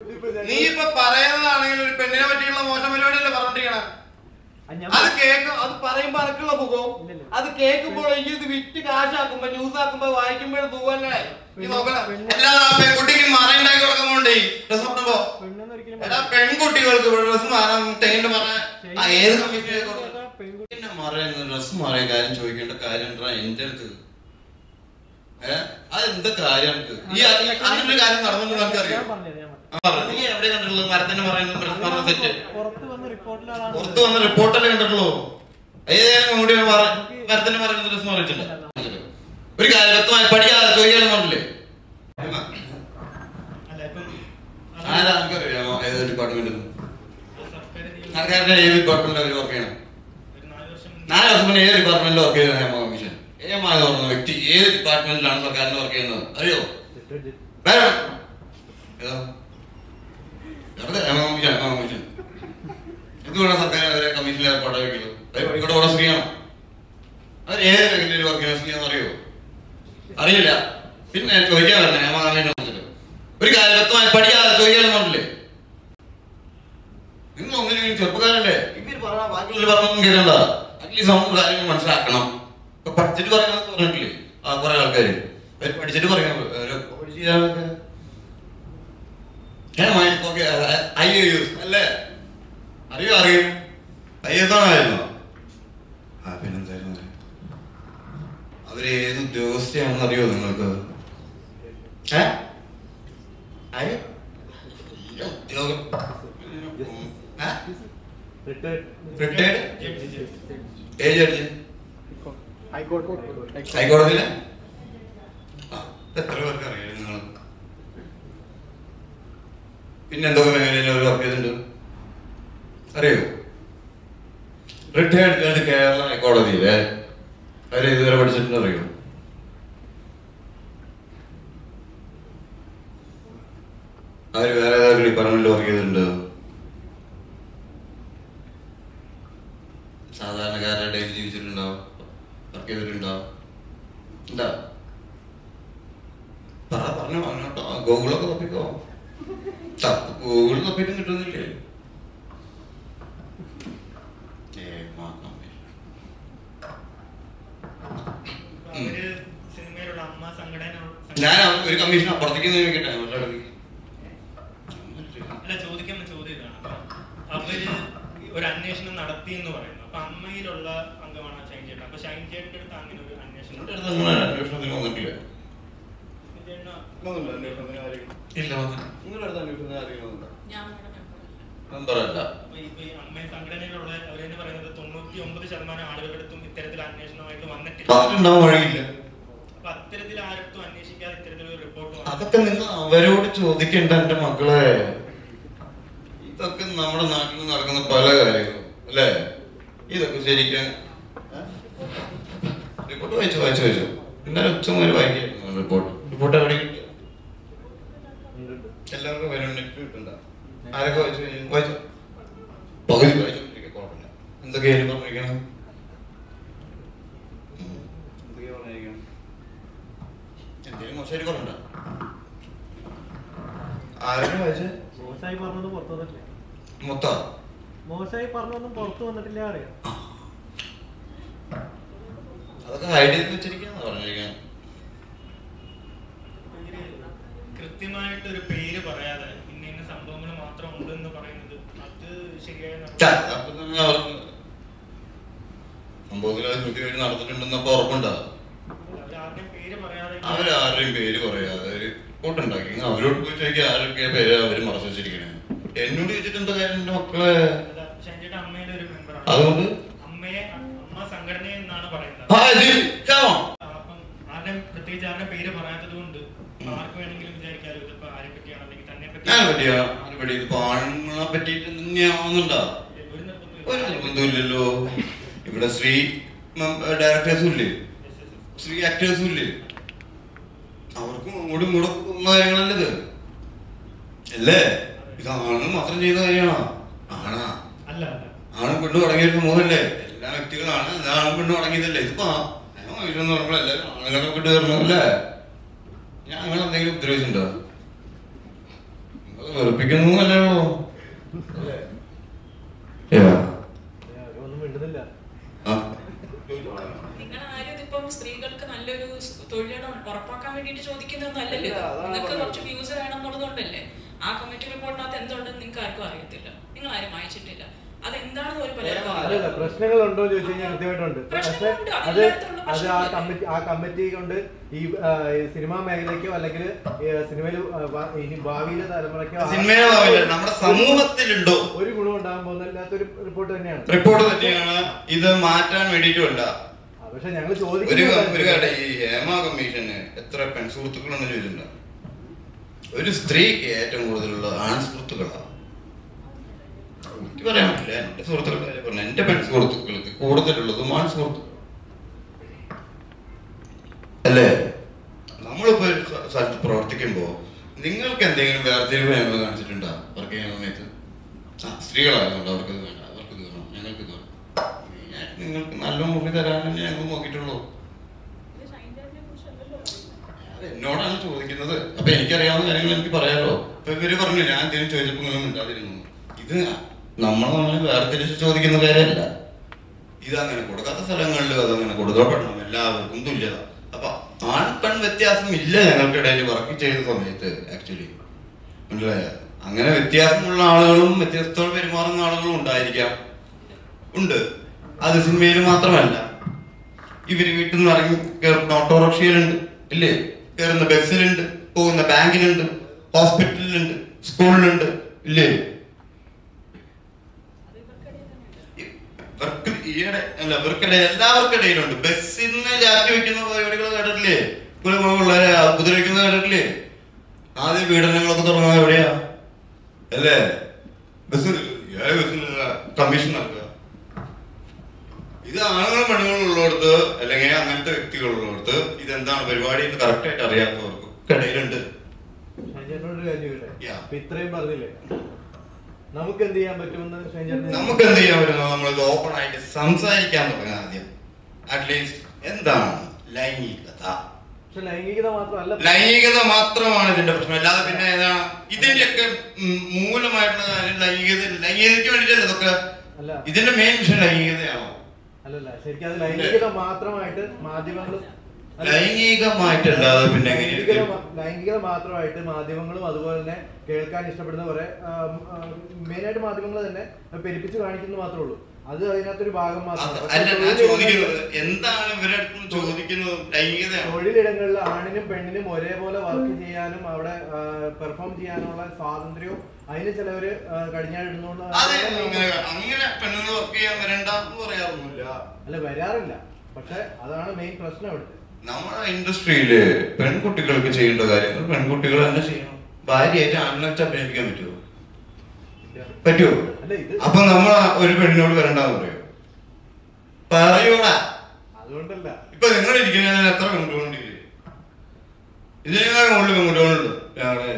നീ ഇപ്പൊ പറയുന്നതാണെങ്കിൽ ഒരു പെണ്ണിനെ പറ്റിയുള്ള മോശം പരിപാടിയല്ലേ പറഞ്ഞോണ്ടിരിക്കണ അത് കേക്ക് അത് പറയുമ്പോ അനക്കുള്ള സുഖവും അത് കേൾക്കുമ്പോൾ ഈ ഇത് വിറ്റ് കാശാക്കുമ്പോ ന്യൂസ് ആക്കുമ്പോ വായിക്കുമ്പോഴും സുഖമല്ലേ നീ നോക്കണം എല്ലാ പെൺകുട്ടിക്ക് മറയുണ്ടാക്കി കൊടുക്കുമ്പോണ്ടേ ഡ്രസ് മാറുമ്പോ എല്ലാ പെൺകുട്ടികൾക്ക് ഡ്രസ് മാറാൻ തെങ്ങിന്റെ മറ ആ, ഏത് കമ്മീഷനിലേക്ക് കൊടുക്കണം? പിന്നെ മറയുന്ന ഡ്രസ് മാറിയ കാര്യം ചോദിക്കേണ്ട കാര്യം എന്താ എന്റെ അടുത്ത് ഏഹ് അതെന്താ കാര്യം എനിക്ക് ഈ അങ്ങനെ ഒരു കാര്യം നടന്നു നമുക്കറിയാം ആ, പറ. നീ എവിടെ കണ്ടിട്ടുള്ളത് മരത്തിന് പറയുന്നത് ഡ്രസ് മാറുന്ന തെറ്റ് പുറത്ത് വന്ന റിപ്പോർട്ടിലാണ് പുറത്ത് വന്ന റിപ്പോർട്ടല്ലേ കണ്ടിട്ടുള്ളൂ ഏതായാലും കൂടി മരത്തിന് പറയുന്ന ഡ്രസ് മാറിയിട്ടില്ല ഒരു കാര്യം വ്യക്തമായി പഠിക്കാതെ ചോദിക്കാനൊന്നുമില്ലേ അല്ല ഇപ്പം ആരാ നമുക്കറിയാമോ ഏത് ഡിപ്പാർട്ട്മെന്റ് സർക്കാർ സർക്കാരിന്റെ ഏത് ഡിപ്പാർട്ട്മെന്റിൽ അവർ വർക്ക് ചെയ്യണം ഒരു നാല് വർഷം മുന്നേ നാല് വർഷം മുന്നേ ഏത് ഡിപ്പാർട്ട്മെന്റിൽ വർക്ക് ചെയ്യുന്ന നിയമ കമ്മീഷൻ ഏമായ പറഞ്ഞ വ്യക്തി ഏത് ഡിപ്പാർട്ട്മെന്റിലാണ് സർക്കാരിന് വർക്ക് ചെയ്യുന്നത് അറിയോ വേറെ ഏതാ വെറുതെ നിയമ കമ്മീഷൻ നിയമ കമ്മീഷൻ എന്തുകൊണ്ടാണ് സർക്കാർ അവരെ കമ്മീഷനിൽ ഏർപ്പാട് വയ്ക്കുന്നത് അവർ ഇവിടെ ഉള്ള സ്ത്രീയാണോ അവർ ഏത് മേഖലയിൽ വർക്ക് ചെയ്യുന്ന സ്ത്രീയാണെന്ന് അറിയോ അറിയില്ല പിന്നെ ചോദിക്കാൻ വരണേ നിയമ കമ്മീഷൻ വന്നിട്ട് ഒരു കാര്യം വ്യക്തമായി പഠിക്കാതെ ചോദിക്കാനൊന്നുമില്ലേ നിങ്ങൾ ഒന്നിനും ചെറുപ്പക്കാരല്ലേ ഇവര് പറഞ്ഞ ബാക്കിയുള്ള പറഞ്ഞൊന്നും കേൾക്കണ്ട അറ്റ്ലീസ്റ്റ് നമുക്ക് കാര്യങ്ങൾ മനസ്സിലാക്കണം ഇപ്പൊ പഠിച്ചിട്ട് പറയാന്നൊക്കെ പറഞ്ഞിട്ടില്ലേ ആ കുറെ ആൾക്കാര് അവര് പഠിച്ചിട്ട് പറയാൻ പഠിച്ചാലൊക്കെ ഐ എസ് അല്ലേ അറിയോ അറിയും ഐ എസ് ആണായിരുന്നോ ആ പിന്നെന്തായിരുന്നു അത്? അവര് ഏത് ഉദ്യോഗസ്ഥയാണെന്ന് അറിയോ നിങ്ങൾക്ക് ഏ ഐ ഉദ്യോഗം ഏ റിട്ടയർഡ് ഏത് ജഡ്ജി ഹൈക്കോടതിയിലെ ആ, എത്ര പേർക്ക് അറിയാം നിങ്ങൾ പിന്നെ എന്തൊക്കെ മേഖലയിൽ അവർ വർക്ക് ചെയ്തിട്ടുണ്ട് അറിയോ റിട്ടയർഡ് ജഡ്ജ് കേരള ഹൈക്കോടതിയിലെ അവര് ഇതുവരെ പഠിച്ചിട്ടുണ്ട് അറിയോ അവര് വേറെ ഏതൊരു ഡിപ്പാർട്ട്മെന്റിൽ വർക്ക് ചെയ്തിട്ടുണ്ട് സാധാരണക്കാരുടെ ഡെയിലി ജീവിച്ചിട്ടുണ്ടോ വർക്ക് ചെയ്തിട്ടുണ്ടോ എന്താ പറ പറഞ്ഞു പറഞ്ഞോട്ടോ ഗൂഗിളൊക്കെ തപ്പിക്കോ തപ്പ് ഗൂഗിൾ തപ്പിട്ടും കിട്ടുന്നില്ലേ ഏമാ കമ്മീഷൻ. അവര് സിനിമയിലുള്ള അമ്മ സംഘടന ഞാൻ അവ- ഒരു കമ്മീഷൻ അപ്പുറത്തേക്ക് നിയമിക്കട്ടെ അവരുടെ ഇടയ്ക്ക്. അല്ല ചോദിക്കുന്ന ചോദ്യം ഇതാണ് അപ്പൊ അവര് ഒരു അന്വേഷണം നടത്തി എന്ന് പറയുന്നു അപ്പൊ അമ്മയിലുള്ള അംഗമാണ് ഷൈൻ ചേട്ടൻ അപ്പൊ ഷൈൻ ചേട്ടന്റെ അടുത്ത് അങ്ങനെ ഒരു അന്വേഷണം എന്റെ അടുത്ത് അങ്ങനെ ഒരു അന്വേഷണത്തിന് വന്നിട്ടില്ല ഷൈൻ ചേട്ടന് ഇല്ല വന്നിട്ടില്ല. നിങ്ങളുടെ അടുത്ത് അന്വേഷണത്തിന് ആരെങ്കിലും വന്നിട്ടുണ്ടോ? ഞാൻ ഇവിടെ മെമ്പറല്ല മെമ്പറല്ല അപ്പൊ ഇപ്പൊ ഈ അമ്മ സംഘടനയിലുള്ള അവരെന്ന് പറയുന്നത് തൊണ്ണൂറ്റി ഒമ്പത് ശതമാനം ആളുകളുടെ അടുത്തും ഇത്തരത്തിൽ അന്വേഷണമായിട്ട് വന്നിട്ടില്ല പറഞ്ഞിട്ടുണ്ടാവാൻ വഴിയില്ല അപ്പൊ അത്തരത്തിൽ ആരടുത്തും അന്വേഷിക്കാതെ ഇത്തരത്തിലൊരു റിപ്പോർട്ട് അതൊക്കെ നിങ്ങൾ അവരോട് ചോദിക്കണ്ട എന്റെ മക്കളെ ഇതൊക്കെ നമ്മുടെ നാട്ടിൽ നടക്കുന്ന പല കാര്യങ്ങളും അല്ലേ ഇതൊക്കെ ശരിക്കും റിപ്പോർട്ട് വായിച്ചു വായിച്ചു വായിച്ചു ഇന്നലെ ഉച്ച മുതൽ വായിക്കായിരുന്നു റിപ്പോർട്ട് റിപ്പോർട്ട് എവിടെ കിട്ടി എല്ലാവർക്കും വരും നെറ്റ് കിട്ടണ്ട ആരൊക്കെ വായിച്ചു കഴിഞ്ഞു? വായിച്ചു പകുതി വായിച്ചു കുഴപ്പമില്ല എന്തൊക്കെയായിരുന്നു പറഞ്ഞിരിക്കണം ഉം. എന്തൊക്കെയാ പറഞ്ഞിരിക്കണം എന്തെങ്കിലും മോശമായിട്ട് കുറവുണ്ടോ ആരും വായിച്ചേ മോശമായി പറഞ്ഞൊന്നും പുറത്തു വന്നിട്ടില്ല മൊത്തം മോശമായി പറഞ്ഞൊന്നും പുറത്തു വന്നിട്ടില്ല അറിയാം അതൊക്കെ ഹൈഡ് ചെയ്ത് വെച്ചിരിക്കാന്ന് പറഞ്ഞിരിക്കാൻ ഇവര് കൃത്യമായിട്ട് ഒരു പേര് പറയാതെ ഇന്ന ഇന്ന സംഭവങ്ങൾ മാത്രം ഉണ്ടെന്ന് പറയുന്നത് അത് ശരിയായ നടപടി- അപ്പൊ തന്നെ അവർക്ക് സംഭവത്തിൽ അത് കൃത്യമായിട്ട് നടന്നിട്ടുണ്ടെന്നപ്പോ ഉറപ്പുണ്ടോ അവരാരുടെയും പേര് പറയാതെ അവരാരുടെയും പേര് പറയാതെ ഒരു കൂട്ടുണ്ടാക്കി അവരോട് പോയി ചോദിക്കുക ആരൊക്കെ പേര് അവര് മറച്ചു വെച്ചിരിക്കണേ എന്നോട് ചോദിച്ചിട്ട് എന്താ കാര്യം എന്റെ മക്കളെ അല്ല, ഷൈൻചേട്ടൻ അമ്മയുടെ ഒരു മെമ്പറാണ് അതുകൊണ്ട് അമ്മയെ അമ്മ സംഘടന എന്നാണ് പറയുന്നത് ആ, ഇത് come on. അപ്പം ആരുടെയും പ്രത്യേകിച്ച് ആരുടെയും പേര് പറയാത്തത് കൊണ്ട് ആർക്ക് വേണമെങ്കിലും വിചാരിക്കാലോ ഇതിപ്പോ ആരെ പറ്റിയാണ് അല്ലെങ്കിൽ തന്നെ പറ്റി ഞാൻ പറ്റിയ ആരെ ഇതിപ്പോ ആണുങ്ങളെ പറ്റിയിട്ട് തന്നെയാവുന്നുണ്ടോ ഒരു നിർബന്ധവും ഒരു നിർബന്ധമില്ലല്ലോ ഇവിടെ സ്ത്രീ ഡയറക്ടേഴ്സും ഇല്ലേ സ്ത്രീ ആക്ടേഴ്സും ഇല്ലേ അവർക്കും അങ്ങോട്ടും ഇങ്ങോട്ടും പോകുന്ന കാര്യങ്ങളല്ലത് അല്ലേ ഇത് ആണ് മാത്രം ചെയ്ത കാര്യമാണോ ആണാ അല്ല അല്ല ആണും പെണ്ണും അടങ്ങിയ ഒരു സമൂഹമല്ലേ എല്ലാ വ്യക്തികളാണ് ഇത് ആണും പെണ്ണും അടങ്ങിയതല്ലേ ഇതിപ്പോ ഇതെന്ന് പറയുമ്പോൾ എല്ലാവരും ആണുങ്ങളെ വിട്ട് തരണമല്ലേ ഞാൻ അങ്ങനെ എന്തെങ്കിലും ഉപദ്രവിച്ചിട്ടുണ്ടോ നിങ്ങൾ വെറുപ്പിക്കുന്നു അല്ലേ ഉള്ളൂ Yeah. ഒന്നും മിണ്ടുന്നില്ല ആ. നിങ്ങൾ ആരും ഇതിപ്പം സ്ത്രീകൾക്ക് നല്ലൊരു സ് തൊഴിലിടം ഉറപ്പാക്കാൻ വേണ്ടിയിട്ട് ചോദിക്കുന്നതൊന്നല്ലല്ലോ ഇല്ല, അതാണ് നിങ്ങൾക്ക് പറഞ്ഞത്. കുറച്ച് വ്യൂസ് വേണം എന്നുള്ളതുകൊണ്ടല്ലേ ആ കമ്മിറ്റി റിപ്പോർട്ടിനകത്ത് എന്തുണ്ടെന്ന് നിങ്ങൾക്ക് ആർക്കും അറിയത്തില്ല നിങ്ങൾ ആരും വായിച്ചിട്ടില്ല അത് എന്താണെന്ന് ഒരു പലർക്കും അറിയില്ല. അല്ലല്ല പ്രശ്നങ്ങൾ ഉണ്ടോ എന്ന് ചോദിച്ചു കഴിഞ്ഞാൽ കൃത്യമായിട്ടുണ്ട് പക്ഷെ പ്രശ്നങ്ങളുണ്ട്. അത് അത് എല്ലായിടത്തുമുള്ള അത് ആ പ്രശ്നങ്ങളല്ലേ? കമ്മിറ്റി ആ കമ്മിറ്റി കൊണ്ട് ഈ ആ, ഈ സിനിമാ മേഖലയ്ക്കോ അല്ലെങ്കിൽ സിനിമയിൽ ഇനി ഭാവിയിലെ തലമുറയ്ക്കോ ആ- സിനിമയുടെ ഭാവിയില് നമ്മുടെ സമൂഹത്തിലുണ്ടോ ഒരു ഗുണം ഉണ്ടാകാൻ പോകുന്നില്ലാത്തൊരു റിപ്പോർട്ട് തന്നെയാണ് റിപ്പോർട്ട് തന്നെയാണ് ഇത് മാറ്റാൻ വേണ്ടിയിട്ടുമല്ല ആ, പക്ഷെ ഞങ്ങൾ ഒരു ചോദിക്കുന്നത് ഒരു കാര്യം ഈ ഹേമ കമ്മീഷന് എത്ര പെൺസുഹൃത്തുക്കളെന്ന് ചോദിച്ചിട്ടുണ്ട് ഒരു സ്ത്രീക്ക് ഏറ്റവും കൂടുതലുള്ള ആൺ സുഹൃത്തുക്കളാണ് എനിക്ക് പറയാൻ പറ്റില്ല എന്റെ സുഹൃത്തുക്കളുടെ കാര്യം പറഞ്ഞു എന്റെ പെൺസുഹൃത്തുക്കൾക്ക് കൂടുതലുള്ളതും ആൺ സുഹൃത്തുക്കൾ അല്ലേ നമ്മളിപ്പോ ഒരു സ്ഥ- സ്ഥലത്ത് പ്രവർത്തിക്കുമ്പോ നിങ്ങൾക്ക് എന്തെങ്കിലും വേർതിരിവ് ഞങ്ങൾ കാണിച്ചിട്ടുണ്ടോ വർക്ക് ചെയ്യുന്ന സമയത്ത് ആ സ്ത്രീകളായതുകൊണ്ട് അവർക്ക് ഇത് വേണ്ട അവർക്ക് ഇത് വേണം ഞങ്ങൾക്ക് ഇത് വേണം മെയിനായിട്ട് നിങ്ങൾക്ക് നല്ല മുറി തരാനല്ലേ ഞങ്ങൾ നോക്കിയിട്ടുള്ളൂ അത് എന്നോടാണ് ചോദിക്കുന്നത് അപ്പൊ എനിക്കറിയാവുന്ന കാര്യങ്ങൾ എനിക്ക് പറയാലോ ഇപ്പൊ ഇവര് പറഞ്ഞു ഞാൻ എന്തെങ്കിലും ചോദിച്ചപ്പോ നിങ്ങൾ മിണ്ടാതിരുന്നു ഇത് നമ്മൾ നമ്മളെ വേർതിരിച്ച് ചോദിക്കുന്ന കാര്യമല്ല ഇതങ്ങനെ കൊടുക്കാത്ത സ്ഥലങ്ങളിൽ അതങ്ങനെ കൊടുക്കപ്പെടണം എല്ലാവർക്കും തുല്യത അപ്പൊ ആൺ പെൺ വ്യത്യാസം ഇല്ല ഞങ്ങൾക്കിടയിൽ വർക്ക് ചെയ്യുന്ന സമയത്ത് ആക്ച്വലി മനസ്സിലായോ അങ്ങനെ വ്യത്യാസമുള്ള ആളുകളും വ്യത്യസ്തത്തോട് പെരുമാറുന്ന ആളുകളും ഉണ്ടായിരിക്കാം ഉണ്ട് അത് സിനിമയിൽ മാത്രമല്ല ഇവര് വീട്ടിൽ നിന്ന് ഇറങ്ങി കയറുന്ന ഓട്ടോറിക്ഷയിലുണ്ട് ഇല്ലേ കയറുന്ന ബസ്സിലുണ്ട് പോകുന്ന ബാങ്കിലുണ്ട് ഹോസ്പിറ്റലിലുണ്ട് സ്കൂളിലുണ്ട് ഇല്ലേ ഇവർക്ക് ഈയിടെ അല്ല ഇവർക്കിടയിൽ എല്ലാവർക്കിടയിലുണ്ട് ബസ്സിൽ നിന്ന് ചാറ്റി വെക്കുന്ന പരിപാടികൾ കേട്ടിട്ടില്ലേ ഇവിടെ പിള്ളേരെ ഉപദ്രവിക്കുന്നത് കേട്ടിട്ടില്ലേ ആദ്യം പീഡനങ്ങളൊക്കെ തുടങ്ങുന്നത് എവിടെയാ അല്ലേ ബസ്സിൽ ഏത് ബസ്സിലുള്ള കമ്മീഷൻ നടക്കുക ഇത് ആണുങ്ങളും പെണ്ണുങ്ങളും ഉള്ളിടത്ത് അല്ലെങ്കിൽ അങ്ങനത്തെ വ്യക്തികളുള്ളിടത്ത് ഇതെന്താണ് പരിപാടി എന്ന് കറക്റ്റ് ആയിട്ട് അറിയാത്തവർക്ക് ഇടയിലുണ്ട് ഷൈൻചേട്ടനോട് ഒരു കാര്യം ചോദിക്കട്ടെ Yeah. ഇപ്പൊ ഇത്രയും പറഞ്ഞില്ലേ നമുക്ക് എന്ത് ചെയ്യാൻ പറ്റുമെന്ന് ഷൈൻചേട്ടൻ നമുക്ക് എന്ത് ചെയ്യാൻ പറ്റുന്നു നമ്മളിത് ഓപ്പൺ ആയിട്ട് സംസാരിക്കാൻ തുടങ്ങാം ആദ്യം അറ്റ്ലീസ്റ്റ് എന്താണ് ലൈംഗികത പക്ഷെ ലൈംഗികത മാത്രമല്ല ലൈംഗികത മാത്രമാണ് ഇതിന്റെ പ്രശ്നം അല്ലാതെ പിന്നെ ഏതാണ് ഇതിന്റെയൊക്കെ ഉം, മൂലമായിട്ടുള്ള കാര്യം ലൈംഗികത ലൈംഗികതയ്ക്ക് വേണ്ടിയിട്ടല്ലേ ഇതൊക്കെ അല്ല ഇതിന്റെ മെയിൻ വിഷയം ലൈംഗികതയാണോ അല്ലല്ല ശരിക്കും അത് ലൈംഗികത മാത്രമായിട്ട് മാധ്യമങ്ങളും അല്ല, ലൈംഗികമായിട്ടല്ലാതെ പിന്നെ ലൈംഗികത എങ്ങനെയായിരിക്കും മാ- ലൈംഗികത മാത്രമായിട്ട് മാധ്യമങ്ങളും അതുപോലെ തന്നെ കേൾക്കാൻ ഇഷ്ടപ്പെടുന്ന കുറെ മെയിനായിട്ട് മാധ്യമങ്ങൾ തന്നെ പെരുപ്പിച്ച് കാണിക്കുന്നത് മാത്രമേ ഉള്ളൂ അത് അതിനകത്തൊരു ഭാഗം അത് മാത്രമാണ് അല്ല ഞാൻ പക്ഷേ ചോദിക്കുന്നത് എന്താണ് ഇവരുടെ അടുത്ത് നിന്ന് ചോദിക്കുന്നത് ലൈംഗികതയാണ് തൊഴിലിടങ്ങളിൽ ആണിനും പെണ്ണിനും ഒരേപോലെ വർക്ക് ചെയ്യാനും അവിടെ പെർഫോം ചെയ്യാനുള്ള സ്വാതന്ത്ര്യവും അതിന് ചിലവര് കടിഞ്ഞാടിടുന്നോണ്ട് അത് അങ്ങനെ അങ്ങനെ പെണ്ണുങ്ങൾ വർക്ക് ചെയ്യാൻ വരണ്ട എന്ന് പറയാറൊന്നുമില്ല അല്ല വരാറില്ല പക്ഷെ അതാണ് മെയിൻ പ്രശ്നം ഇവിടുത്തെ നമ്മുടെ ഇൻഡസ്ട്രിയില് പെൺകുട്ടികൾക്ക് ചെയ്യേണ്ട കാര്യങ്ങൾ പെൺകുട്ടികൾ തന്നെ ചെയ്യണം ഭാര്യയായിട്ട് ആണിനെ വെച്ച് അഭിനയിക്കാൻ പറ്റുമോ പറ്റുമോ അല്ല ഇത് അപ്പൊ നമ്മൾ ഒരു പെണ്ണിനോട് വരണ്ടെന്ന് പറയോ പറയൂടാ അതുകൊണ്ടല്ല ഇപ്പൊ നിങ്ങൾ ഇരിക്കുന്നതിന് എത്ര പെൺകുട്ടികളുണ്ടില്ലേ ഇതിനേക്കാൾ മുകളിൽ പെൺകുട്ടികളുണ്ട് ഞങ്ങളുടെ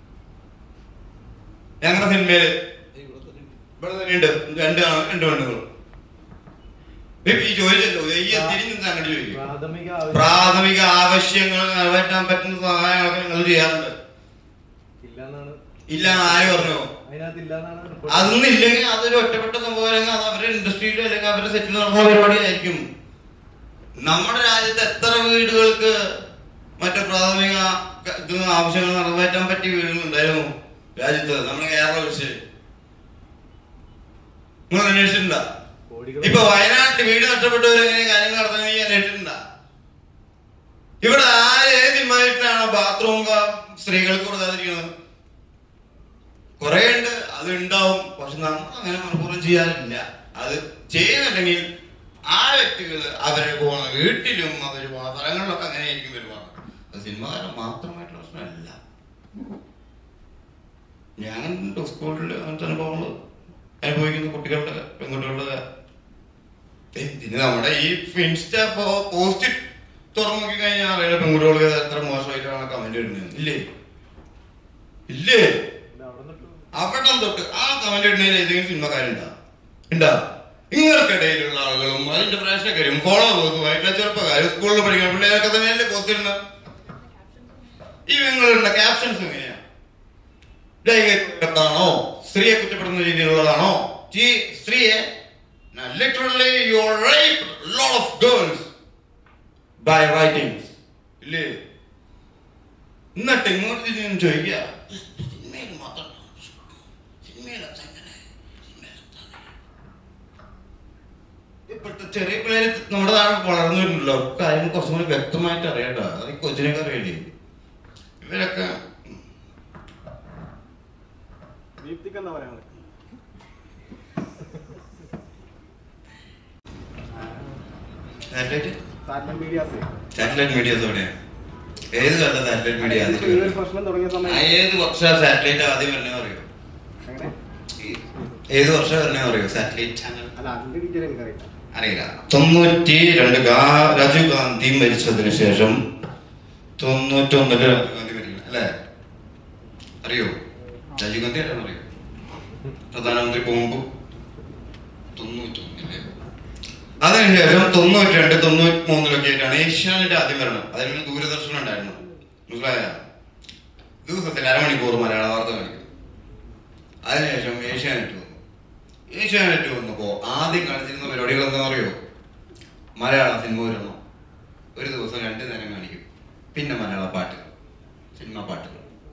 ഞങ്ങളുടെ സിനിമയില് ഇവിടെ തന്നെയുണ്ട് രണ്ട് ആണ് രണ്ട് പെണ്ണുങ്ങളും ഇപ്പൊ ഈ ചോദിച്ചല്ലോ ഈ തിരിഞ്ഞു അങ്ങോട്ട് ചോദിക്കും പ്രാഥമിക ആവശ്യം പ്രാഥമിക ആവശ്യങ്ങൾ നിറവേറ്റാൻ പറ്റുന്ന സഹായങ്ങളൊക്കെ നിങ്ങൾ ചെയ്യാറുണ്ട് ഇല്ലെന്നാണ് ഇല്ല ആര് പറഞ്ഞു അതിനകത്ത് ഇല്ലെന്നാണ് report. അതൊന്നും ഇല്ലെങ്കിൽ അതൊരു ഒറ്റപ്പെട്ട സംഭവം അല്ലെങ്കിൽ അത് അവരുടെ ഇൻഡസ്ട്രിയിൽ അല്ലെങ്കിൽ അവരുടെ സെറ്റിൽ നടക്കുന്ന പരിപാടിയായിരിക്കും നമ്മുടെ രാജ്യത്ത് എത്ര വീടുകൾക്ക് മറ്റു പ്രാഥമിക ക- ഇത് ആവശ്യങ്ങൾ നിറവേറ്റാൻ പറ്റിയ വീടുകൾ ഉണ്ടായിരുന്നു രാജ്യത്ത് നമ്മുടെ കേരളം വെച്ച് നിങ്ങൾ അന്വേഷിച്ചിട്ടുണ്ടോ കോടികൾ ഇപ്പൊ വയനാട്ടിൽ വീട് നഷ്ടപ്പെട്ടവർ എങ്ങനെ കാര്യങ്ങൾ നടത്തുന്നത് നീ അന്വേഷിച്ചിട്ടുണ്ടോ ഇവിടെ ആര് ഏത് സിനിമയിട്ടാണ് ബാത്റൂം സ്ത്രീകൾക്ക് കൊടുക്കാതിരിക്കുന്നത് കുറെ ഉണ്ട് അത് ഉണ്ടാവും പക്ഷെ നമ്മൾ അങ്ങനെ മനഃപൂർവ്വം ചെയ്യാറില്ല അത് ചെയ്യുന്നുണ്ടെങ്കിൽ ആ വ്യക്തികൾ അവരെ പോകുന്ന വീട്ടിലും അവര് പോകുന്ന സ്ഥലങ്ങളിലൊക്കെ അങ്ങനെ ആയിരിക്കും പെരുമാറുന്നത് അത് സിനിമാകാരം മാത്രമായിട്ടുള്ള പ്രശ്നമല്ല ഞാൻ സ്കൂളിൽ അങ്ങനത്തെ അനുഭവങ്ങൾ അനുഭവിക്കുന്ന കുട്ടികളുടെ പെൺകുട്ടികളുടെ ഇതിന് നമ്മുടെ ഈ ഇൻസ്റ്റ പോസ്റ്റ് തുറന്നു നോക്കി കഴിഞ്ഞാൽ അറിയാം പെൺകുട്ടികൾക്ക് എത്ര മോശമായിട്ടാണ് കമന്റ് ഇടുന്നത് ഇല്ലേ ഇല്ലേ ഇത് അവിടെ നിന്നിട്ട് അവിടെ തൊട്ട് ആ കമന്റ് ഇടുന്നതിൽ ഏതെങ്കിലും സിനിമക്കാരുണ്ടാ ഉണ്ടാ നിങ്ങൾക്കിടയിലുള്ള ആളുകളും അതിന്റെ പ്രേക്ഷകരും ഫോളോവേഴ്സുമായിട്ടുള്ള ചെറുപ്പക്കാരും സ്കൂളിൽ പഠിക്കുന്ന പിള്ളേരൊക്കെ തന്നെയല്ലേ പോസ്റ്റ് ഇടുന്നത് ഈ നിങ്ങളുള്ള ക്യാപ്ഷൻസ് എങ്ങനെയാ ലൈംഗികതാണോ സ്ത്രീയെ കുറ്റപ്പെടുന്ന രീതിയിലുള്ളതാണോ ഈ സ്ത്രീയെ literally you rape lot of girls by writings ഇല്ലേ എന്നിട്ട് ഇങ്ങോട്ട് തിരിഞ്ഞ് ചോദിക്കുക സിനിമയിൽ മാത്രം സിനിമയിലെത്താൻ എങ്ങനെ? സിനിമയിലെത്താൻ എങ്ങനെ? ഇപ്പോഴത്തെ ചെറിയ പിള്ളേര് നമ്മുടെ താഴെ വളർന്നു വരുന്നുണ്ടല്ലോ അവർക്ക് കാര്യങ്ങൾ കുറച്ചും കൂടി വ്യക്തമായിട്ട് അറിയണ്ട അത് ഈ കൊച്ചിനൊക്കെ അറിയില്ലേ ഇവരൊക്കെ ദീപ്തിക്ക് എന്താ പറയാനുള്ളത് satellite satellite medias satellite medias എവിടെയാ ഏത് കാലത്ത് സാറ്റലൈറ്റ് മീഡിയ ഈ ഒരു പ്രശ്നം തുടങ്ങിയ സമയത്ത് ഏത് വർഷ സാറ്റലൈറ്റ് ആദ്യം വരണേ അറിയോ എങ്ങനെ ഈ- ഏത് വർഷം വരണേ അറിയോ സാറ്റലൈറ്റ് ചാനൽ അല്ല അതിന്റെ ഡീറ്റെയിൽ എനിക്കറിയില്ല അറിയില്ല തൊണ്ണൂറ്റി രണ്ട് ഗാ- രാജീവ് ഗാന്ധി മരിച്ചതിന് ശേഷം തൊണ്ണൂറ്റൊന്നില് രാജീവ് ഗാന്ധി മരിക്കണം അല്ലേ അറിയോ രാജീവ് ഗാന്ധി ആരാന്ന് അറിയോ പ്രധാനമന്ത്രി പോകുമ്പോ തൊണ്ണൂറ്റൊന്നില് അതിനുശേഷം തൊണ്ണൂറ്റി രണ്ട് തൊണ്ണൂറ്റി മൂന്നിലൊക്കെ ആയിട്ടാണ് ഏഷ്യാനെറ്റ് ആദ്യം വരണം അതിന് ദൂരദർശനം ഉണ്ടായിരുന്നു മനസ്സിലായ ദിവസത്തിൽ അരമണിക്കൂർ മലയാള വാർത്ത കാണിക്കും അതിനുശേഷം ഏഷ്യാനെറ്റ് വന്നു ഏഷ്യാനെറ്റ് വന്നപ്പോ ആദ്യം കാണിച്ചിരുന്ന പരിപാടികൾ എന്താണെന്ന് അറിയോ മലയാള സിനിമ വരണം ഒരു ദിവസം രണ്ട് നേരം കാണിക്കും പിന്നെ മലയാള പാട്ടുകൾ സിനിമ പാട്ടുകൾ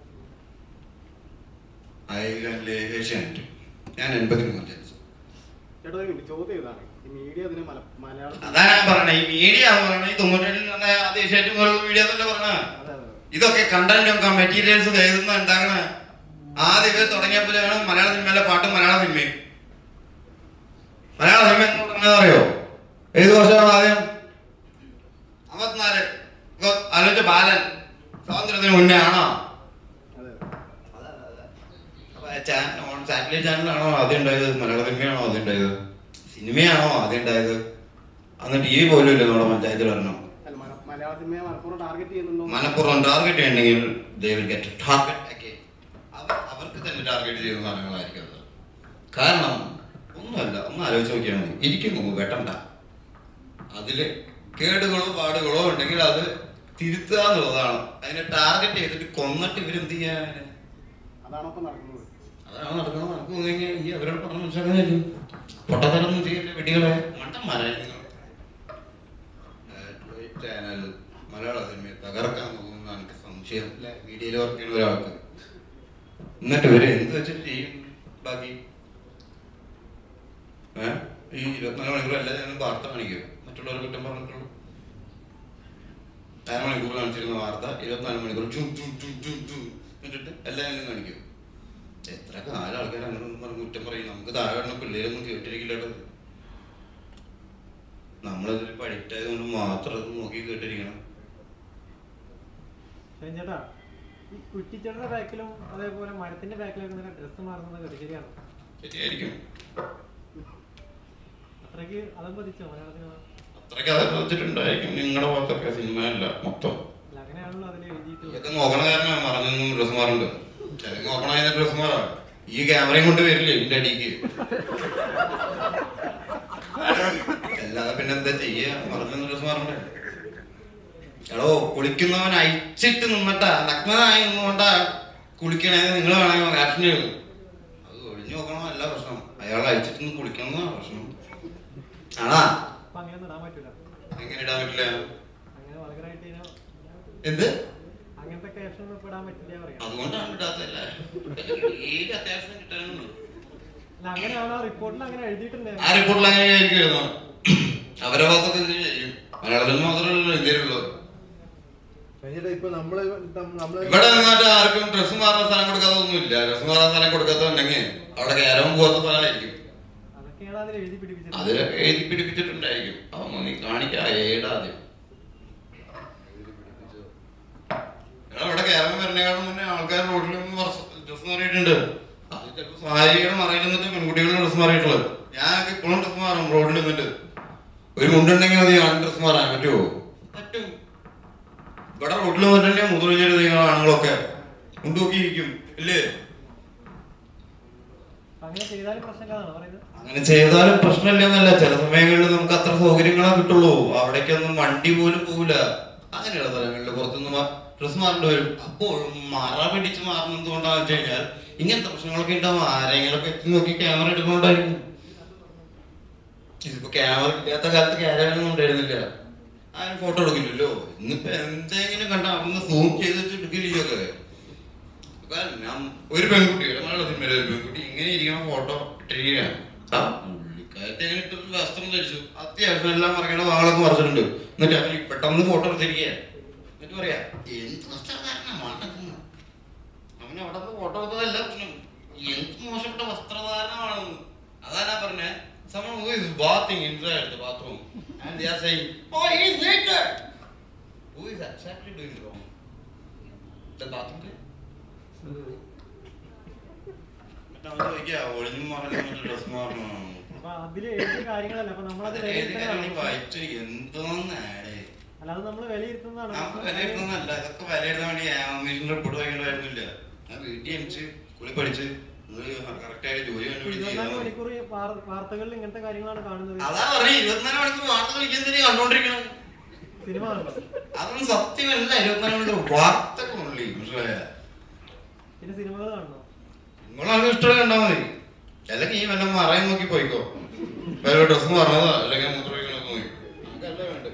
ഐലൻഡിലെ ഏഷ്യാനെറ്റ് ഞാൻ എൺപത്തി മൂന്ന് ജനിച്ചു ചേട്ടാ ഒരു മിനിറ്റ് ചോദ്യം ഇതാണ് ഈ മീഡിയ അതിന് മല- മലയാളത്തിൽ അതാ ഞാൻ പറഞ്ഞത് ഈ മീഡിയ പറഞ്ഞ ഈ തൊണ്ണൂറ്റേഴിൽ വന്ന ആദ്യ ഏഷ്യാനെറ്റ് പോലുള്ള മീഡിയ തന്നെ പറഞ്ഞ അതെ അതെ ഇതൊക്കെ കണ്ടന്റും മെറ്റീരിയൽസ് എഴുതുന്ന ഉണ്ടാകണ ആദ്യം ഇവർ തുടങ്ങിയപ്പോഴാണ് മലയാള സിനിമയിലെ പാട്ടും മലയാള സിനിമയും മലയാള സിനിമ എന്ന് പറഞ്ഞത് അറിയോ ഏത് വർഷമാണ് ആദ്യം അമ്പത്തിനാല് ഇപ്പൊ ആലോചിച്ച ബാലൻ സ്വാതന്ത്ര്യത്തിന് മുന്നേ ആണോ അതെ സാറ്റലൈറ്റ് ചാനലാണോ ആദ്യം ഉണ്ടായത് മലയാള സിനിമയാണോ ആദ്യം ഉണ്ടായത് സിനിമയാണോ ആദ്യം ഉണ്ടായത് അന്ന് ടി വി പോലും ഇല്ല നമ്മുടെ പഞ്ചായത്തിൽ വരണം അല്ല മല- മലയാള സിനിമയെ മലപ്പുറം ടാർഗറ്റ് ചെയ്യുന്നുണ്ടോ മലപ്പുറം ടാർഗറ്റ് ചെയ്യണമെങ്കിൽ they will get target again. അവർ അവർക്ക് തന്നെ ടാർഗറ്റ് ചെയ്യുന്ന സാധനങ്ങളായിരിക്കും അത് കാരണം ഒന്നുമല്ല ഒന്ന് ആലോചിച്ച് നോക്കിയാൽ മതി ഇരിക്കും മുമ്പ് വെട്ടണ്ട അതില് കേടുകളോ പാടുകളോ ഉണ്ടെങ്കിൽ അത് തിരുത്തുക എന്നുള്ളതാണ് അതിനെ ടാർഗറ്റ് ചെയ്തിട്ട് കൊന്നിട്ട് ഇവരെന്ത് ചെയ്യാൻ അതാണോ ഇപ്പൊ നടക്കുന്നത് അതാണ് നടക്കുന്നത് നടക്കുന്നെങ്കിൽ ഈ അവരോട് പറഞ്ഞ് മനസ്സിലാക്കുന്നില്ല പൊട്ടത്തരൊന്നും ചെയ്യില്ല വെടികളെ മണ്ടന്മാരായ നിങ്ങൾ ചാനൽ മലയാള സിനിമയെ തകർക്കാൻ പോകുന്ന എനിക്ക് സംശയം അല്ലെ വീഡിയോയിൽ വർക്ക് ചെയ്യുന്ന ഒരാൾക്ക് എന്നിട്ട് ഇവര് എന്ത് വെച്ചിട്ട് ചെയ്യും ബാക്കി ഏ ഈ ഇരുപത്തിനാല് മണിക്കൂർ എല്ലാ ചാനലും വാർത്ത കാണിക്കും മറ്റുള്ളവരെ കുറ്റം പറഞ്ഞിട്ടുള്ളൂ അര മണിക്കൂർ കാണിച്ചിരുന്ന വാർത്ത ഇരുപത്തിനാല് മണിക്കൂർ ചും ചും ചും ചും ചും എന്നിട്ട് എല്ലാ ചാനലും കാണിക്കും എത്ര കാലം ആൾക്കാർ അങ്ങനെ ഒന്നും പറഞ്ഞ് കുറ്റം പറയും നമുക്ക് താഴെ വരുന്ന പിള്ളേരൊന്നും കേട്ടിരിക്കില്ലട്ടോ നമ്മളിതിൽ പഠിച്ചത് കൊണ്ട് മാത്രം അത് നോക്കി കേട്ടിരിക്കണം ഷൈൻ ചേട്ടാ ഈ കുറ്റിച്ചേട്ടന്റെ ബാക്കിലും അതേപോലെ മരത്തിന്റെ ബാക്കിലൊക്കെ ഇങ്ങനെ ഡ്രസ്സ് മാറുന്നത് ശരിയാണ് ശരിയായിരിക്കും അത്രയ്ക്ക് അതും പതിച്ചോ മലയാള സിനിമ അത്രയ്ക്ക് അതൊക്കെ വെച്ചിട്ടുണ്ടായിരിക്കും നിങ്ങളുടെ ഭാഗത്തൊക്കെ സിനിമയല്ല മൊത്തം അല്ല അങ്ങനെയാണല്ലോ അതിൽ എഴുതിയിട്ടുള്ളത് ഇതൊക്കെ നോക്കണ കാരണം മറഞ്ഞൊന്നും ഡ്രസ് മാറുണ്ട് ചില നോക്കണ ഡ്രസ് മാറാം ഈ ക്യാമറയും കൊണ്ട് വരില്ലേ ഇതിന്റെ അടിക്ക് അല്ലാതെ പിന്നെ എന്താ ചെയ്യാ മറഞ്ഞൊന്നും ഡ്രസ് മാറണ്ടേ എടോ കുളിക്കുന്നവൻ അയച്ചിട്ട് നിന്നിട്ടാ നഗ്നനായി നിന്നുകൊണ്ടാ കുളിക്കണേന്ന് നിങ്ങൾ വേണമെങ്കിൽ ക്യാപ്ഷൻ ചെയ്തു അത് ഒഴിഞ്ഞു നോക്കണം അല്ല പ്രശ്നം അയാൾ അയച്ചിട്ട് നിന്ന് കുളിക്കണം എന്നാ പ്രശ്നം ആണാ അപ്പൊ അങ്ങനെ ഇടാൻ പറ്റൂല എങ്ങനെ ഇടാൻ പറ്റില്ല അങ്ങനെ വളകരായിട്ട് ഇതിനെ എന്ത് അങ്ങനത്തെ ക്യാപ്ഷൻ ഒന്നും ഇപ്പൊ ഇടാൻ പറ്റില്ല പറയാം അതുകൊണ്ടാണ് ഇടാത്തല്ലേ ഏത് അത്യാവശ്യം കിട്ടാനുണ്ട് അല്ല അങ്ങനെയാണോ റിപ്പോർട്ടിൽ അങ്ങനെ എഴുതിയിട്ടുണ്ട് ആ റിപ്പോർട്ടിൽ അങ്ങനെ ആയിരിക്കും അവരെ ഭാഗത്തൊക്കെ എന്ത് ചെയ്യും മലയാളത്തിൽ മാത്രമല്ലല്ലോ ഇന്ത്യയിലുള്ളൂ കഴിഞ്ഞിട്ട് ഇപ്പൊ നമ്മള് നം- നമ്മള് ഇവിടെ നിന്നിട്ട് ആർക്കും ഡ്രസ്സ് മാറുന്ന സ്ഥലം കൊടുക്കാത്ത ഒന്നുമില്ല ഡ്രസ്സ് മാറാൻ സ്ഥലം കൊടുക്കാത്തുണ്ടെങ്കിൽ അവിടെ കയറവും പോകാത്ത സ്ഥലമായിരിക്കും അതൊക്കെയാണ് അതിൽ എഴുതി പിടിപ്പിച്ചത് അതിലൊക്കെ എഴുതി പിടിപ്പിച്ചിട്ടുണ്ടായിരിക്കും അതൊന്നും നീ കാണിക്കാ ഏടാദ്യം എടാ, ഇവിടെ കയറാൻ വരണേക്കാളും മുന്നേ ആൾക്കാർ റോഡിൽ ഡ്രസ്സ് മാറിയിട്ടുണ്ട് അത് ചിലപ്പോ സാരിയുടെ മറയിൽ നിന്നിട്ട് പെൺകുട്ടികളുടെ ഡ്രസ്സ് മാറിയിട്ടുള്ളത് ഞാൻ ഇപ്പോഴും ഡ്രസ്സ് മാറും റോഡിൽ നിന്നിട്ട് ഒരു മുണ്ടുണ്ടെങ്കിൽ മതി ഞാൻ ഡ്രസ്സ് മാറാൻ പറ്റുമോ പറ്റും ഇവിടെ റോഡിൽ വന്നിട്ടുണ്ടെങ്കിൽ മുതിർന്ന നിങ്ങൾ ആണുങ്ങളൊക്കെ മുണ്ടുനോക്കിയിരിക്കും ഇല്ലേ അപ്പൊ അങ്ങനെ ചെയ്താലും പ്രശ്നമില്ലാന്നാണ് പറയുന്നത് അങ്ങനെ ചെയ്താലും പ്രശ്നമില്ലെന്നല്ല ചില സമയങ്ങളിൽ നമുക്ക് അത്ര സൗകര്യങ്ങളെ കിട്ടുള്ളൂ അവിടേക്കൊന്നും വണ്ടി പോലും പോവില്ല അങ്ങനെയുള്ള സ്ഥലങ്ങളിൽ പുറത്തുനിന്ന് മ- ഡ്രസ് മാറേണ്ടി വരും അപ്പോൾ മറ പിടിച്ച് മാറുന്നത് എന്തുകൊണ്ടാന്ന് വെച്ച് കഴിഞ്ഞാൽ ഇങ്ങനത്തെ പ്രശ്നങ്ങളൊക്കെ ഉണ്ടാവും ആരെങ്കിലൊക്കെ എത്തി നോക്കി ക്യാമറ എടുക്കുന്നുണ്ടായിരിക്കും ഇതിപ്പോ ക്യാമറ ഇല്ലാത്ത കാലത്ത് ക്യാമറയൊന്നും ഉണ്ടായിരുന്നില്ല ആരും ഫോട്ടോ എടുക്കില്ലല്ലോ ഇന്നിപ്പോ എന്തെങ്കിലും കണ്ട അന്ന് സൂം ചെയ്ത് വെച്ച് എടുക്കില്ലൊക്കെ ഇപ്പൊ നം- ഒരു പെൺകുട്ടി ഒരു മലയാള സിനിമയിലെ ഒരു പെൺകുട്ടി ഇങ്ങനെ ഇരിക്കണ ഫോട്ടോ ഇട്ടിരിക്കുകയാണ് ആ പുള്ളിക്കാരത്തെ എങ്ങനെ ഇട്ടൊരു വസ്ത്രം ധരിച്ചു അത്യാവശ്യം എല്ലാം മറക്കണ വാളൊക്കെ മറച്ചിട്ടുണ്ട് എന്നിട്ട് അവർ പെട്ടെന്ന് ഫോട്ടോ എടുത്തിരിക്കുക എന്നിട്ട് പറയാ എന്ത് വസ്ത്രധാരണമാണ് അവൻ അവിടെ നിന്ന് ഫോട്ടോ എടുത്തതല്ല പ്രശ്നം എന്ത് മോശപ്പെട്ട വസ്ത്രധാരണമാണെന്ന് അതാ ഞാൻ പറഞ്ഞേ someone who is bathing inside the bathroom and they are saying oh he is naked who is exactly doing wrong the bathroom guy എന്നിട്ട് അവൻ ചോദിക്കുക ഒളിഞ്ഞും മറഞ്ഞും ഡ്രസ് മാറണം അപ്പൊ അതില് എഴുതിയ കാര്യങ്ങളല്ല അപ്പൊ നമ്മളത് വിലയിരുത്തുന്നതാണ് വായിച്ചു എന്തോന്നാണ് അല്ലാതെ നമ്മൾ വിലയിരുത്തുന്നതാണ് നമുക്ക് വിലയിരുത്തുന്നതല്ല ഇതൊക്കെ വിലയിരുത്താൻ വേണ്ടി ആമിഷന്റെ റിപ്പോർട്ട് വായിക്കേണ്ടതായിരുന്നില്ല ഞാൻ വീട്ടിൽ ജനിച്ച് സ്കൂളിൽ പഠിച്ച് കറക്റ്റ് ആയിട്ട് ജോലി കണ്ടുപിടിച്ച് ഇരുപത്തിനാല് ചെയ്താൽ മതി. മണിക്കൂർ ഈ വാർ- വാർത്തകളിൽ ഇങ്ങനത്തെ കാര്യങ്ങളാണ് കാണുന്നത് അതാ പറഞ്ഞ ഇരുപത്തിനാല് മണിക്കൂർ വാർത്ത കളിക്കുന്നതിന് കണ്ടോണ്ടിരിക്കണം സിനിമ കാണുമ്പോ അതൊന്നും സത്യമല്ല ഇരുപത്തിനാല് മണിക്കൂർ വാർത്തകളുള്ളി മനസ്സിലായ പിന്നെ സിനിമകൾ കാണണോ നിങ്ങളത് ഇഷ്ടം കണ്ടാ മതി അല്ലെങ്കിൽ ഈ വല്ല മറയും നോക്കി പോയിക്കോ വേറെ ഡ്രസ് പറഞ്ഞതോ അല്ലെങ്കിൽ മൂത്രമൊഴിക്കണോ പോയി നമുക്കല്ല വേണ്ടത്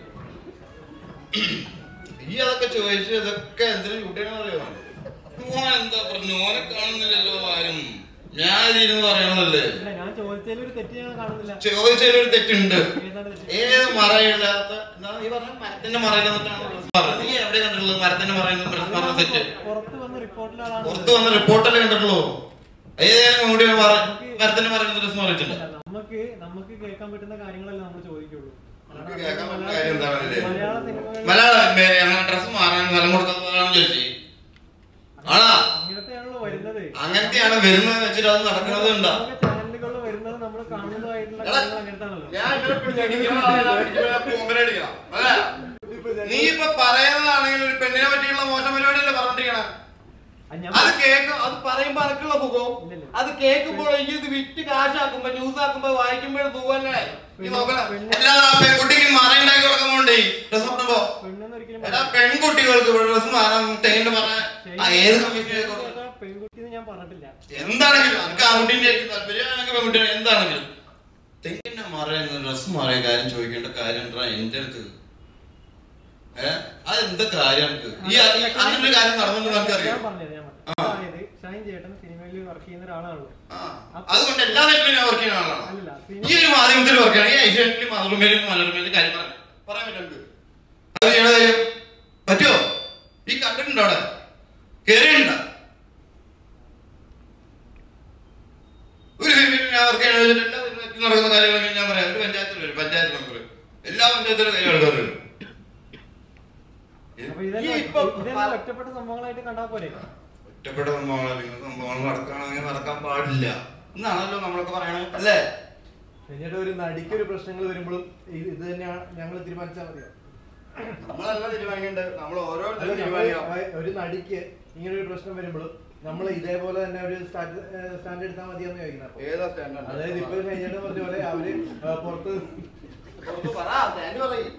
ഈ അതൊക്കെ ചോദിച്ചു ഇതൊക്കെ എന്തിനു കുട്ടിയാണെന്ന് അറിയോ ഓൻ എന്താ പറഞ്ഞു ഓനെ കാണുന്നില്ലല്ലോ ആരും ഞാൻ ഇതിരുന്ന് പറയണതല്ലേ ഇല്ല ഞാൻ ചോദിച്ചതിൽ ഒരു തെറ്റ് ഞാൻ കാണുന്നില്ല ചോദിച്ചതിലൊരു തെറ്റുണ്ട് ഏതാണ് തെറ്റ് ഏത് മറയില്ലാത്ത എന്താ നീ പറഞ്ഞ മരത്തിന്റെ മറയിൽ നിന്നിട്ടാണ് ഡ്രസ് പറഞ്ഞത് നീ എവിടെ കണ്ടിട്ടുള്ളത് മരത്തിന്റെ മറയിൽ നിന്ന് ഡ്രസ് പറഞ്ഞ തെറ്റ് പുറത്ത് വന്ന റിപ്പോർട്ടിലാണ് പുറത്ത് വന്ന റിപ്പോർട്ടല്ലേ കണ്ടിട്ടുള്ളൂ ഏതെങ്കിലും കൂടി മരത്തിന്റെ മറയിൽ നിന്ന് ഡ്രസ് മാറിയിട്ടില്ല നമുക്ക് നമുക്ക് കേൾക്കാൻ പറ്റുന്ന കാര്യങ്ങളല്ലേ നമ്മൾ ചോദിക്കുള്ളൂ നമുക്ക് കേൾക്കാൻ പറ്റുന്ന കാര്യം എന്താണെന്നല്ലേ? മലയാള സിനിമകളിൽ മലയാളം ഡ്രസ് മാറാൻ ഫലം കൊടുക്കുന്നതാണെന്ന് ചോദിച്ചു ആണോ അങ്ങനത്തെയാണല്ലോ വരുന്നത് അങ്ങനത്തെയാണ് വരുന്നത് വെച്ചിട്ട് അത് നടക്കുന്നത് ഉണ്ടാ നമുക്ക് ചാനലുകളിൽ വരുന്നത് നമ്മൾ കാണുന്നതായിട്ടുള്ള എടാ, കാര്യങ്ങൾ അങ്ങനത്താണല്ലോ ഞാൻ ഇവരെ പിടിച്ച് അടിക്കണം, അവനെ പിടിച്ച് ഇവരെ പൂമ്പലടിക്കണം. അല്ലേ? നീ ഇപ്പൊ പറയുന്നതാണെങ്കിൽ ഒരു പെണ്ണിനെ പറ്റിയുള്ള മോശം പരിപാടിയല്ലേ പറഞ്ഞിരിക്കണേ അത് ഞാൻ അത് കേക്ക് അത് പറയുമ്പോ അനക്കുള്ള സുഖവും ഇല്ലില്ല. അത് കേൾക്കുമ്പോൾ ഈ ഇത് വിറ്റ് കാശാക്കുമ്പോ ന്യൂസ് ആക്കുമ്പോ വായിക്കുമ്പോഴും സുഖമല്ലേ നീ നോക്കണം അല്ലാതെ ആ പെൺകുട്ടിക്ക് മറയുണ്ടാക്കി കൊടുക്കുമ്പോണ്ടേ ഡ്രസ് മാറുമ്പോ പെണ്ണെന്ന് ഒരിക്കലും എടാ പെൺകുട്ടികൾക്ക് ഡ്രസ് മാറാൻ തെങ്ങിന്റെ മറ ആ ഏത് കമ്മീഷനെ പെൺകുട്ടി ഞാൻ പറഞ്ഞിട്ടില്ല എന്താണെങ്കിലും നമുക്ക് ആൺകുട്ടിന്റെ ആയിരിക്കും താല്പര്യം എനിക്ക് പെൺകുട്ടിയാണ് എന്താണെങ്കിലും തെങ്ങിന്റെ മറയുന്ന ഡ്രസ് മാറിയ കാര്യം ചോദിക്കേണ്ട കാര്യം എന്താ എന്റെ അടുത്ത് ഏഹ് അതെന്താ കാര്യം നമുക്ക് ഈ ഈ അങ്ങനെ ഒരു കാര്യം നടന്നു ഞാൻ നമുക്കറിയാം പറഞ്ഞത് ഞാൻ ആ. പറഞ്ഞത് അതായത് ഷൈൻ ചേട്ടൻ സിനിമയിൽ വർക്ക് ചെയ്യുന്ന ഒരാളാണല്ലോ ആ. അതുകൊണ്ട് എല്ലാ സെറ്റിലും ഞാൻ വർക്ക് ചെയ്യുന്ന ആളാണ് അല്ലല്ല ഈ ഒരു മാധ്യമത്തിൽ വർക്ക് ചെയ്യണം ഈ ഐശ്വര്യത്തിലും മാതൃമേലും മനോരമയിലും കാര്യം പറയാം പറയാൻ പറ്റും അത് ചെയ്യണ കാര്യം പറ്റുമോ ഈ കണ്ടിട്ടുണ്ടോ അവിടെ കേറിയിട്ടുണ്ടോ ഒരു സിനിമയിൽ ഞാൻ വർക്ക് ചെയ്യണ എല്ലാ സിനിമയിലും നടക്കുന്ന കാര്യങ്ങളൊക്കെ ഞാൻ പറയാം ഒരു പഞ്ചായത്തിൽ വരും പഞ്ചായത്ത് മെമ്പർ എല്ലാ പഞ്ചായത്തിലും കൈ എടുക്കാൻ വരും അപ്പൊ ഇതെല്ലാം ഈ ഇപ്പൊ ഇതെല്ലാം ഒറ്റപ്പെട്ട സംഭവങ്ങളായിട്ട് കണ്ടാ പോരെ ഒറ്റപ്പെട്ട സംഭവങ്ങൾ അല്ലെങ്കിൽ സംഭവങ്ങൾ നടക്കുകയാണെങ്കിൽ നടക്കാൻ പാടില്ല എന്നാണല്ലോ നമ്മളൊക്കെ പറയണത് അല്ലേ എന്നിട്ട് ഒരു നടിക്ക് ഒരു പ്രശ്നങ്ങൾ വരുമ്പോഴും ഇത് ഇത് തന്നെയാണ് ഞങ്ങൾ തീരുമാനിച്ചാൽ മതിയോ നമ്മളല്ല തീരുമാനിക്കേണ്ടത് നമ്മൾ അല്ല, ഓരോരുത്തരും നമ്മള് തീരുമാനിക്കണം ഒരു നടിക്ക് ഇങ്ങനെ ഒരു പ്രശ്നം വരുമ്പോഴും നമ്മൾ ഇതേപോലെ തന്നെ ഒരു സ്റ്റാൻഡ് സ്റ്റാൻഡ് എടുത്താൽ മതിയെന്ന് ചോദിക്കുന്നത് അപ്പൊ. ഏതാ സ്റ്റാൻഡേർഡ് അതായത് ഇപ്പൊ കഴിഞ്ഞിട്ട് പറഞ്ഞ പോലെ അവര് ആ, പുറത്ത് പുറത്ത് പറ സ്റ്റാൻഡ് പറയും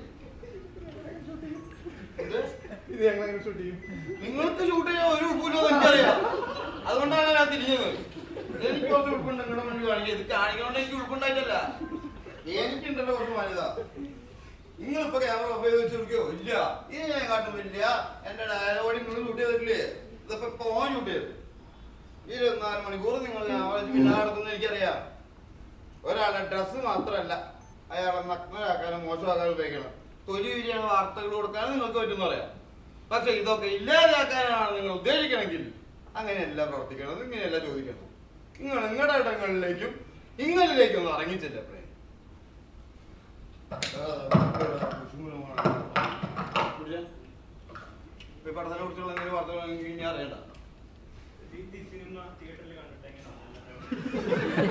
ഇത് ഞങ്ങൾ അങ്ങനെ ഷൂട്ട് ചെയ്യും നിങ്ങൾക്ക് ഷൂട്ട് ചെയ്യാൻ ഒരു ഉൾപ്പില്ലോ എനിക്കറിയാം അതുകൊണ്ടാണ് ഞാൻ തിരിഞ്ഞത് എനിക്ക് കുറച്ച് ഉൾപ്പുണ്ട് നിങ്ങളുടെ മുന്നിൽ കാണിക്കുക ഇത് കാണിക്കണോണ്ട് എനിക്ക് ഉൾപ്പുണ്ടായിട്ടല്ല എനിക്കുണ്ടല്ലോ കുറച്ച് മാന്യത നിങ്ങളിപ്പോ ക്യാമറ ഓഫ് ചെയ്ത് വെച്ചിരിക്കോ ഇല്ല ഇത് ഞാൻ കാട്ടുന്നില്ല എന്റെ ഡയലോഗ് നിങ്ങൾ ഷൂട്ട് ചെയ്തിട്ടില്ലേ ഇതിപ്പോ ഇപ്പൊ ഓൻ ഷൂട്ട് ചെയ്തു ഇരുപത്തിനാല് മണിക്കൂർ നിങ്ങൾ ക്യാമറ വെച്ച് പിന്നെ നടക്കുന്ന എനിക്കറിയാം ഒരാളുടെ ഡ്രസ്സ് മാത്രമല്ല അയാളെ നഗ്നരാക്കാനും മോശമാക്കാനും ഉപയോഗിക്കണം തൊലി വിരിയാണ് വാർത്തകൾ കൊടുക്കാനും നിങ്ങൾക്ക് പറ്റുന്ന പറയാം പക്ഷെ ഇതൊക്കെ ഇല്ലാതാക്കാനാണ് നിങ്ങൾ ഉദ്ദേശിക്കണമെങ്കിൽ അങ്ങനെയല്ല പ്രവർത്തിക്കണം ഇങ്ങനെയല്ല ചോദിക്കണം നിങ്ങൾ നിങ്ങളുടെ ഇടങ്ങളിലേക്കും ഇങ്ങളിലേക്കും ഒന്ന് ഇറങ്ങിച്ചില്ല എപ്പോഴേ പഠനത്തെ കുറിച്ചുള്ള എന്തെങ്കിലും വാർത്തകൾ എനിക്ക് ഇനി അറിയണ്ട ഈ സിനിമ തിയേറ്ററിൽ കണ്ടിട്ട് എങ്ങനെയാണ്